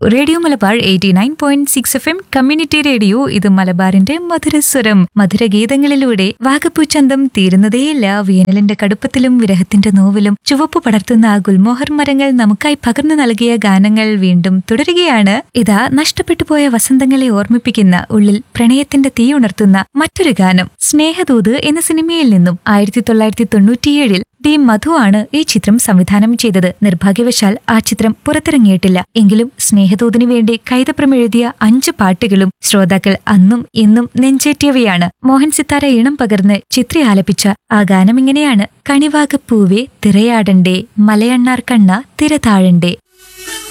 radio Malabar eighty nine point six F M community radio ഇത് മലബാറിന്റെ മധുരസ്വരം മധുരഗീതങ്ങളിലൂടെ വാഗപ്പൂച്ചന്തം തീരുന്നതേയില്ല വേനലിന്റെ കടുപ്പത്തിലും വിരഹത്തിന്റെ നോവിലും ചുവപ്പ് പടർത്തുന്ന ആ ഗുൽമോഹർ മരങ്ങൾ നമുക്കായി പകർന്നു നൽകിയ ഗാനങ്ങൾ വീണ്ടും തുടരുകയാണ് ഇതാ നഷ്ടപ്പെട്ടു പോയ വസന്തങ്ങളെ ഓർമ്മിപ്പിക്കുന്ന ഉള്ളിൽ പ്രണയത്തിന്റെ തീ ഉണർത്തുന്ന മറ്റൊരു ഗാനം സ്നേഹദൂത് എന്ന സിനിമയിൽ നിന്നും ആയിരത്തി തൊള്ളായിരത്തി തൊണ്ണൂറ്റിയേഴിൽ ഡി മധു ആണ് ഈ ചിത്രം സംവിധാനം ചെയ്തത് നിർഭാഗ്യവശാൽ ആ ചിത്രം പുറത്തിറങ്ങിയിട്ടില്ല എങ്കിലും സ്നേഹദൂതിനു വേണ്ടി കൈതപ്രം എഴുതിയ അഞ്ച് പാട്ടുകളും ശ്രോതാക്കൾ അന്നും ഇന്നും നെഞ്ചേറ്റിയവയാണ് മോഹൻ സിത്താര ഈണം പകർന്ന് ചിത്രി ആലപിച്ച ആ ഗാനം ഇങ്ങനെയാണ് കണിവാകപ്പൂവേ തിറയാടണ്ടേ മലയണ്ണാർ കണ്ണ തിര താഴണ്ടേ